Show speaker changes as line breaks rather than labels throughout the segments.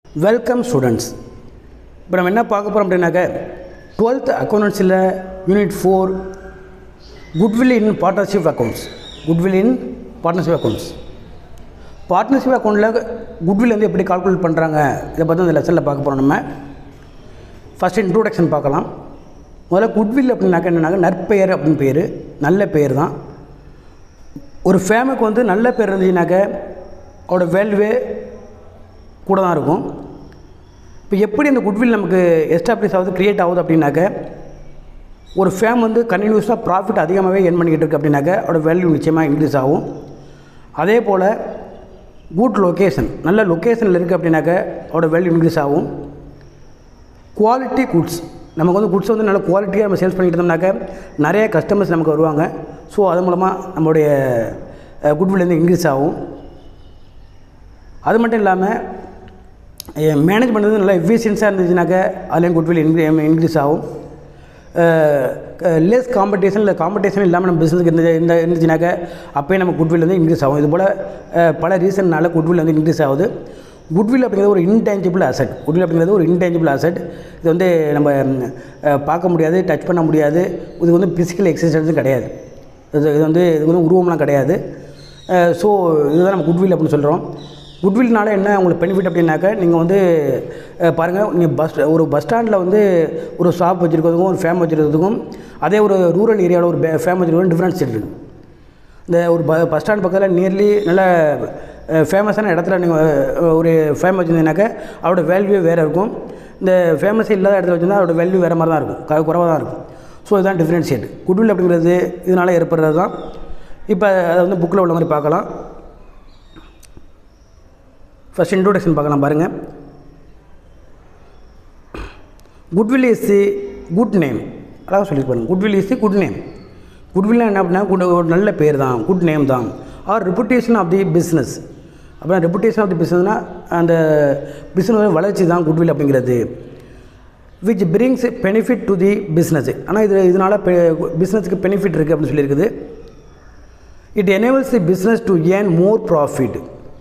Welcome students இப்போ நம்ம என்ன பார்க்க போகிறோம் அப்படின்னாக்க டுவெல்த் அக்கௌண்டன்ஸில் unit four goodwill in partnership accounts goodwill in partnership accounts partnership அக்கௌண்ட்டில் குட்வில் வந்து எப்படி கால்குலேட் பண்ணுறாங்க இதை பற்றி இந்த லெசனில் பார்க்க போகிறோம் நம்ம ஃபஸ்ட் இன்ட்ரோடக்ஷன் பார்க்கலாம் முதல்ல குட்வில் அப்படின்னாக்க என்னன்னாக்க நற்பெயர் அப்படின்னு பேர் நல்ல பெயர் தான் ஒரு ஃபேமுக்கு வந்து நல்ல பேர் இருந்துச்சுனாக்க அவரோட வேல்யூவே கூட தான் இருக்கும் இப்போ எப்படி அந்த குட்வில் நமக்கு எஸ்டாப்ளிஷ் ஆகுது க்ரியேட் ஆகுது அப்படின்னாக்க ஒரு ஃபேம் வந்து கண்டினியூஸாக ப்ராஃபிட் அதிகமாகவே எர்ன் பண்ணிக்கிட்டு இருக்கு அப்படின்னாக்க அவரோட வேல்யூ நிச்சயமாக இன்க்ரீஸ் ஆகும் அதே போல் குட் லொக்கேஷன் நல்ல லொக்கேஷனில் இருக்குது அப்படின்னாக்க அவரோட வேல்யூ இன்க்ரீஸ் ஆகும் குவாலிட்டி குட்ஸ் நமக்கு வந்து குட்ஸ் வந்து நல்ல குவாலிட்டியாக நம்ம சேல்ஸ் பண்ணிட்டு இருந்தோம்னாக்க நிறைய கஸ்டமர்ஸ் நமக்கு வருவாங்க ஸோ அது மூலமாக நம்மளுடைய குட்வில் வந்து இன்க்ரீஸ் ஆகும் அது மட்டும் இல்லாமல் மேனேஜ்மெண்ட் வந்து நல்லா எஃபிஷியன்ஸாக இருந்துச்சுனாக்க அதுலேயும் குட்வில் இன்க்ரீ இன்க்ரீஸ் ஆகும் லெஸ் காம்படிஷன் இல்லை காம்படிஷன் இல்லாமல் நம்ம பிஸ்னஸ்க்கு இருந்த இந்த இருந்துச்சுனாக்க அப்போயே நம்ம குட்வில் வந்து இன்க்ரீஸ் ஆகும் இது போல் பல ரீசன்னால குட்வில் வந்து இன்க்ரீஸ் ஆகுது குட்வில் அப்படிங்கிறது ஒரு இன்டேஞ்சபிள் அசட் குட்வில் அப்படிங்கிறது ஒரு இன்டேஞ்சபிள் அசட் இது வந்து நம்ம அஹ், பார்க்க முடியாது டச் பண்ண முடியாது இது வந்து ஃபிசிக்கல் எக்ஸசைஸும் கிடையாது இது இது வந்து இது வந்து உருவம்லாம் கிடையாது ஸோ இதுதான் நம்ம குட்வில் அப்படின்னு சொல்கிறோம் குட்வில்னால என்ன உங்களுக்கு பெனிஃபிட் அப்படின்னாக்க நீங்கள் வந்து அஹ், பாருங்கள் நீங்கள் பஸ் ஒரு பஸ் ஸ்டாண்டில் வந்து ஒரு ஷாப் வச்சுருக்கிறதுக்கும் ஒரு ஃபேம் வச்சுருக்கிறதுக்கும் அதே ஒரு ரூரல் ஏரியாவில் ஒரு ஃபேம் வச்சுருக்கிறதுக்கும் டிஃப்ரென்ஸ் இருக்குது இந்த ஒரு ப பஸ் ஸ்டாண்ட் பக்கத்தில் நியர்லி நல்ல ஃபேமஸான இடத்துல நீங்கள் ஒரு ஃபேம் வச்சுருந்தீங்கனாக்க அவரோட வேல்யூவே வேறு இருக்கும் இந்த ஃபேமஸ் இல்லாத இடத்துல வச்சுருந்தா அதோட வேல்யூ வேறு மாதிரி தான் இருக்கும் க குறைவாக தான் இருக்கும் ஸோ இதுதான் டிஃப்ரென்ஷியேட் குட்வில் அப்படிங்கிறது இதனால் ஏற்படுறது தான் இப்போ அதை வந்து புக்கில் உள்ள மாதிரி பார்க்கலாம் ஃபஸ்ட் இன்ட்ரோடக்ஷன் பார்க்கலாம் பாருங்கள் goodwill is the good name அழகாக சொல்லியிருப்பாங்க goodwill is the good name குட்வில்னா என்ன அப்படின்னா குட் ஒரு நல்ல பேர் தான் குட் நேம் தான் or reputation of the business அப்புறம் ரெப்புடேஷன் ஆஃப் தி பிஸ்னஸ்னால் அந்த பிஸ்னஸ் வளர்ச்சி தான் குட்வில் அப்படிங்கிறது which brings benefit to the business ஆனால் இது இதனால் பிஸ்னஸுக்கு பெனிஃபிட் இருக்குது அப்படின்னு சொல்லியிருக்குது it enables the business to earn more profit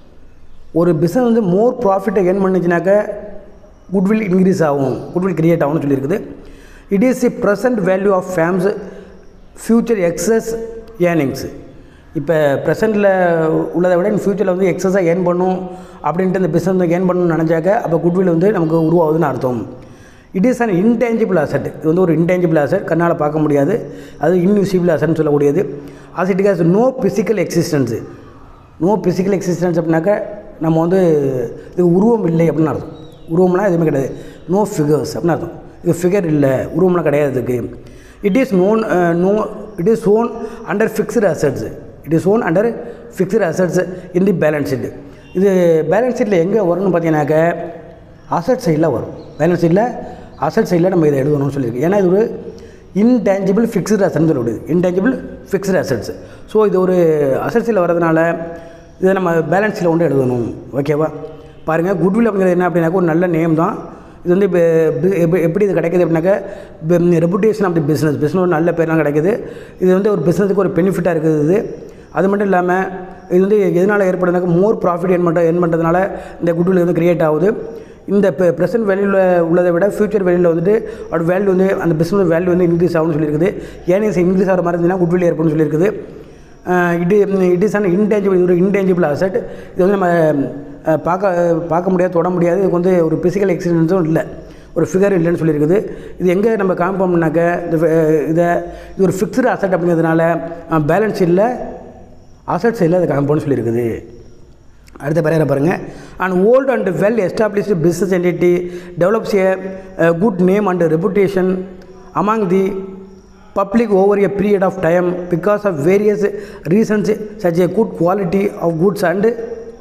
ஒரு பிஸ்னஸ் வந்து மோர் ப்ராஃபிட்டை ஏர்ன் பண்ணுச்சுனாக்க குட்வில் இன்க்ரீஸ் ஆகும் குட்வில் கிரியேட் ஆகும்னு சொல்லியிருக்குது it is the present value of firm's future excess earnings இப்போ ப்ரெசென்ட்டில் உள்ளதை விட இந்த ஃப்யூச்சரில் வந்து எக்ஸஸாக ஏர்ன் பண்ணும் அப்படின்ட்டு இந்த பிஸ்னஸ் வந்து ஏர்ன் பண்ணணும்னு நினச்சாக்க அப்போ குட்வில் வந்து நமக்கு உருவாகுதுன்னு அர்த்தம் it is an intangible asset இது வந்து ஒரு இன்டேஞ்சிபிள் அசட் கண்ணால் பார்க்க முடியாது அது இன்விசிபிள் அசட்னு சொல்லக்கூடியது as it has no physical existence no physical existence அப்படின்னாக்க நம்ம வந்து இது உருவம் இல்லை அப்படின்னு அர்த்தம் உருவம்லாம் எதுவுமே கிடையாது நோ ஃபிகர்ஸ் அப்படின்னு அர்த்தம் இது ஃபிகர் இல்லை உருவம்லாம் கிடையாது இதுக்கு it is known no it is shown under fixed assets it is shown under fixed assets in the balance sheet இது பேலன்ஸ் ஷீட்டில் எங்கே வரும்னு பார்த்தீங்கன்னாக்க அசட் சைடில் வரும் பேலன்ஸ் ஷீட்டில் அசட் சைடில் நம்ம இதை எழுதணும்னு சொல்லியிருக்கு ஏன்னா இது ஒரு இன்டேஞ்சிபிள் ஃபிக்ஸ்டு அசட்னு சொல்லப்படுது இன்டேஞ்சிபிள் ஃபிக்ஸ்டு அசட்ஸ் ஸோ இது ஒரு அசட்ஸில் வரதுனால இதை நம்ம பேலன்ஸில் கொண்டு எழுதணும் ஓகேவா பாருங்கள் குட்வில் அப்படிங்கிறது என்ன அப்படின்னாக்க ஒரு நல்ல நேம் தான் இது வந்து இப்போ எப்படி எப்படி இது கிடைக்குது அப்படின்னாக்க reputation of the business business ஒரு நல்ல பேர்லாம் கிடைக்குது இது வந்து ஒரு பிஸ்னஸுக்கு ஒரு பெனிஃபிட்டாக இருக்குது இது அது மட்டும் இல்லாமல் இது வந்து எதனால் ஏற்படுதுனாக்க மோர் ப்ராஃபிட் என் பண்ணுற என் பண்ணுறதுனால இந்த குட்வில் வந்து கிரியேட் ஆகுது இந்த இப்போ ப்ரெசென்ட் வேல்யூவில் உள்ளதை விட ஃபியூச்சர் வேல்யூவில் வந்துட்டு அதோட வேல்யூ வந்து அந்த பிஸ்னஸ் வேல்யூ வந்து இன்க்ரீஸ் ஆகும்னு சொல்லியிருக்குது ஏர்னிங்ஸ் இன்க்ரீஸ் ஆகிற மாதிரி இருந்துச்சுன்னா குட்வில் ஏற்படும்னு சொல்லியிருக்குது இது இட் இஸ் அன் இன்டேஞ்சிபிள் ஒரு இன்டேஞ்சிபிள் அசட் இது வந்து நம்ம அஹ், பார்க்க பார்க்க முடியாது தொட முடியாது இதுக்கு வந்து ஒரு ஃபிசிக்கல் எக்ஸ்பீரியன்ஸும் இல்லை ஒரு ஃபிகர் இல்லைன்னு சொல்லியிருக்குது இது எங்கே நம்ம காமிப்போம்னாக்க இந்த அஹ், இதை இது ஒரு ஃபிக்ஸ்டு அசட் அப்படிங்கிறதுனால பேலன்ஸ் இல்லை அசட்ஸ் இல்லை அதை காமிப்போம்னு சொல்லியிருக்குது அடுத்த பேர பாருங்கள் and old and well established business entity develops a good name and reputation among the public over a period of time because of various reasons such a good quality of goods and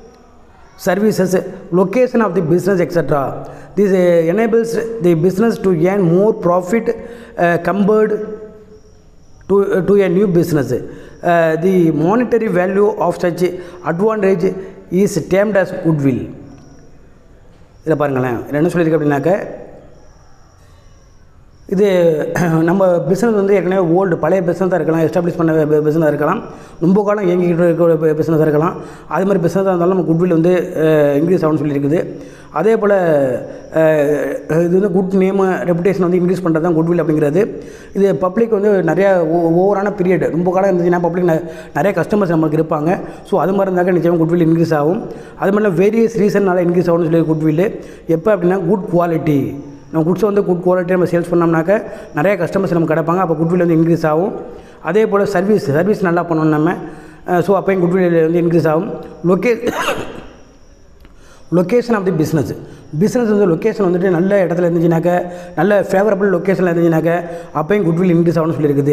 services, location of the business, etc. This uh, enables the business to earn more profit uh, compared to, uh, to a new business. Uh, the monetary value of such advantage is termed as goodwill. இதில் பாருங்களேன் இதில் என்ன சொல்லியிருக்கு அப்படின்னாக்க இது நம்ம business வந்து ஏற்கனவே ஓல்டு பழைய பிஸ்னஸ் தான் இருக்கலாம் எஸ்டாப்ளிஷ் பண்ண பிஸ்னஸ் இருக்கலாம் ரொம்ப காலம் இயங்கிக்கிட்டு இருக்கிற பிஸ்னஸ் இருக்கலாம் அது மாதிரி பிஸ்னஸாக இருந்தாலும் நம்ம குட்வில் வந்து இன்க்ரீஸ் ஆகும்னு சொல்லியிருக்குது அதே போல் இது வந்து குட் நேமு ரெப்புடேஷன் வந்து இன்க்ரீஸ் பண்ணுறது தான் குட்வில் அப்படிங்கிறது இது பப்ளிக் வந்து நிறைய ஓவரான பீரியட் ரொம்ப காலம் இருந்துச்சுன்னா பப்ளிக் நிறைய கஸ்டமர்ஸ் நம்மளுக்கு இருப்பாங்க ஸோ அது மாதிரி இருந்தாக்க நிச்சயமாக குட்வில் இன்க்ரீஸ் ஆகும் அது மாதிரி வேரியஸ் ரீசன்னால இன்க்ரீஸ் ஆகும்னு சொல்லி குட்வில் எப்போ அப்படின்னா குட் குவாலிட்டி நம்ம குட்ஸை வந்து குட் குவாலிட்டி நம்ம சேல்ஸ் பண்ணோம்னாக்க நிறைய கஸ்டமர்ஸ் நமக்கு கிடப்பாங்க அப்போ குட்வில் வந்து இன்க்ரீஸ் ஆகும் அதே போல் சர்வீஸ் சர்வீஸ் நல்லா பண்ணணும் நம்ம ஸோ அப்போயும் குட்வில் வந்து இன்க்ரீஸ் ஆகும் லொக்கே location of the business business வந்து லொக்கேஷன் வந்துட்டு நல்ல இடத்துல இருந்துச்சுனாக்க நல்ல ஃபேவரபிள் லொக்கேஷனில் இருந்துச்சுனாக்க அப்போயும் குட்வில் இன்க்ரீஸ் ஆகும்னு சொல்லியிருக்குது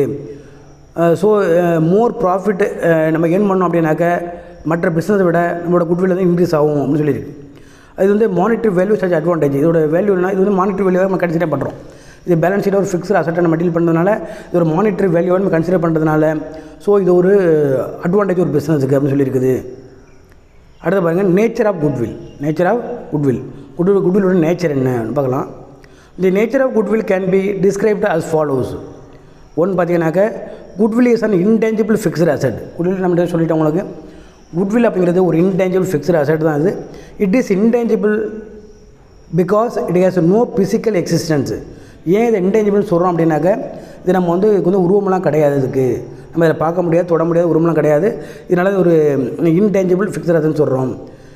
ஸோ மோர் ப்ராஃபிட் நம்ம ஏர்ன் பண்ணோம் அப்படின்னாக்க மற்ற பிஸ்னஸை விட நம்மளோட குட்வில் வந்து இன்க்ரீஸ் ஆகும் அப்படின்னு சொல்லியிருக்கு இது வந்து மானிட்டரி வேல்யூ சச் அட்வான்டேஜ் இதோட வேல்யூ என்ன இது வந்து மானிட்டரி வேல்யூவாக நம்ம கன்சிடர் பண்ணுறோம் இது பேலன்ஸ் ஷீட் ஒரு ஃபிக்ஸ்டு அசட்டை நம்ம டீல் பண்ணுறதுனால இது ஒரு மானிட்டரி வேல்யூவாக நம்ம கன்சிடர் பண்ணுறதுனால ஸோ இது ஒரு அட்வான்டேஜ் ஒரு பிஸ்னஸுக்கு அப்படின்னு சொல்லியிருக்குது அடுத்து பாருங்கள் nature of goodwill nature of goodwill goodwill குட்விலோட நேச்சர் என்னன்னு பார்க்கலாம் the nature of goodwill can be described as follows ஒன்று பார்த்தீங்கன்னாக்க goodwill is an intangible fixed asset goodwill நம்ம சொல்லிட்டோம் உங்களுக்கு குட்வில் அப்படிங்கிறது ஒரு இன்டேஞ்சபிள் ஃபிக்ஸ்டு அசட் தான் இது it is intangible because it has no physical existence ஏன் இதை இன்டேஞ்சபிள்னு சொல்கிறோம் அப்படின்னாக்க இது நம்ம வந்து இதுக்கு வந்து உருவமெல்லாம் கிடையாது இதுக்கு நம்ம இதை பார்க்க முடியாது தொட முடியாது உருவமெல்லாம் கிடையாது இதனால இது ஒரு இன்டேஞ்சபிள் ஃபிக்ஸட் அசட்னு சொல்கிறோம்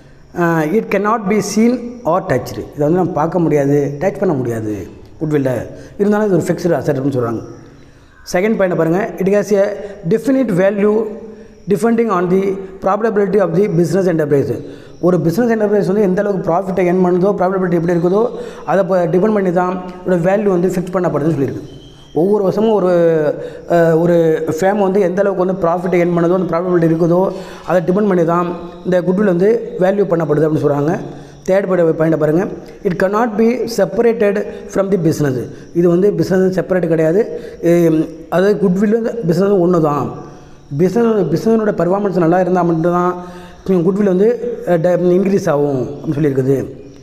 it cannot be seen or touched இதை வந்து நம்ம பார்க்க முடியாது டச் பண்ண முடியாது குட்வில்ல இருந்தாலும் இது ஒரு ஃபிக்ஸ்டு அசட்னு சொல்கிறாங்க செகண்ட் பாயிண்ட் பாருங்கள் it has a definite value depending on the probability of the business enterprise ஒரு பிஸ்னஸ் என்டர்பிரைஸ் வந்து எந்த அளவுக்கு ப்ராஃபிட்டை என் பண்ணுதோ ப்ராபபிலிட்டி எப்படி இருக்குதோ அதை இப்போ டிபெண்ட் பண்ணி தான் இதோட வேல்யூ வந்து ஃபிக்ஸ் பண்ணப்படுதுன்னு சொல்லியிருக்கு ஒவ்வொரு வருஷமும் ஒரு அஹ், ஒரு ஃபேம் வந்து எந்த அளவுக்கு வந்து ப்ராஃபிட்டை என் பண்ணுதோ அந்த ப்ராபபிலிட்டி இருக்குதோ அதை டிபெண்ட் பண்ணி தான் இந்த குட்வில் வந்து வேல்யூ பண்ணப்படுது அப்படின்னு சொல்கிறாங்க தேர்ட் பாயிண்ட் பாருங்கள் it cannot be separated from the business இது வந்து பிஸ்னஸ் செப்பரேட் கிடையாது இது- அதாவது குட்வில் பிஸ்னஸ் ஒன்று தான் பிஸ்னஸ் பிஸ்னஸோட பர்ஃபார்மன்ஸ் நல்லா இருந்தால் மட்டும்தான் குட்வில் வந்து இன்க்ரீஸ் ஆகும் அப்படின்னு சொல்லியிருக்குது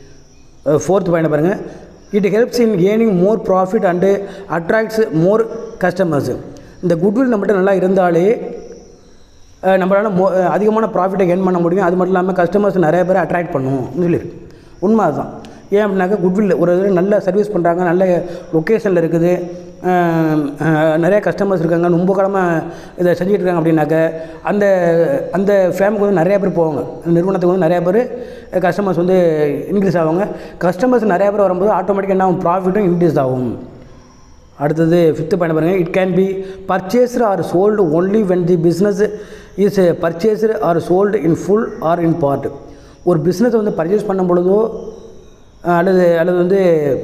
ஃபோர்த் பாயிண்ட் பாருங்கள் it helps in earning more profit and attracts more customers இந்த குட்வில் நம்மகிட்ட நல்லா இருந்தாலே அஹ், நம்மளால மோ அஹ், அதிகமான ப்ராஃபிட்டை கெயின் பண்ண முடியும் அது மட்டும் இல்லாமல் கஸ்டமர்ஸ் நிறைய பேரை அட்ராக்ட் பண்ணும் சொல்லியிருக்கு உண்மை அதுதான் ஏன் அப்படின்னாக்கா குட்வில் ஒரு இது நல்ல சர்வீஸ் பண்ணுறாங்க நல்ல லொக்கேஷனில் இருக்குது அஹ், அஹ், நிறைய கஸ்டமர்ஸ் இருக்காங்க ரொம்ப காலமாக இதை செஞ்சுட்டு இருக்காங்க அப்படின்னாக்க அந்த அந்த ஃபேமுக்கு வந்து நிறைய பேர் போவாங்க அந்த நிறுவனத்துக்கு வந்து நிறைய பேர் கஸ்டமர்ஸ் வந்து இன்க்ரீஸ் ஆவாங்க கஸ்டமர்ஸ் நிறைய பேர் வரும்போது ஆட்டோமேட்டிக்காக என்ன ஆகும் ப்ராஃபிட்டும் இன்க்ரீஸ் ஆகும் அடுத்தது ஃபிஃப்த்து பாயிண்ட் பாருங்கள் it can be purchased or sold only when the business is purchased or sold in full or in part ஒரு பிஸ்னஸ் வந்து பர்ச்சேஸ் பண்ணும் பொழுதோ அஹ், அல்லது அல்லது வந்து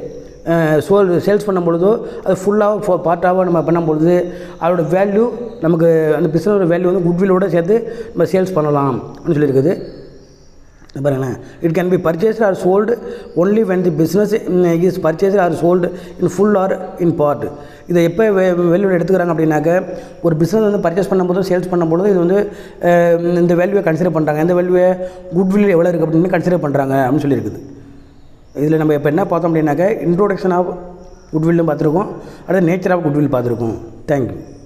சோல் சேல்ஸ் பண்ணும் பொழுதோ அது ஃபுல்லாக பார்ட்டாக நம்ம பண்ணும் பொழுது அதோட வேல்யூ நமக்கு அந்த பிஸ்னஸோட வேல்யூ வந்து குட்வில்லோட சேர்த்து நம்ம சேல்ஸ் பண்ணலாம் அப்படின்னு சொல்லியிருக்குது இது பாருங்களேன் it can be purchased or sold only when the business is purchased or sold in full or in part இதை எப்போ வெளியில் எடுத்துக்கிறாங்க அப்படின்னாக்க ஒரு பிஸ்னஸ் வந்து பர்ச்சேஸ் பண்ணும்போதும் சேல்ஸ் பண்ணும்போது இது வந்து அஹ், இந்த வேல்யூவை கன்சிடர் பண்ணுறாங்க இந்த வேல்யூவை குட்வில் எவ்வளோ இருக்குது அப்படின்னு கன்சிடர் பண்ணுறாங்க அப்படின்னு சொல்லியிருக்குது இதில் நம்ம இப்போ என்ன பார்த்தோம் அப்படின்னாக்க இன்ட்ரோடக்ஷன் ஆஃப் குட்வில்லும் பார்த்துருக்கோம் அடுத்து நேச்சர் ஆஃப் குட்வில் பார்த்துருக்கோம் தேங்க்யூ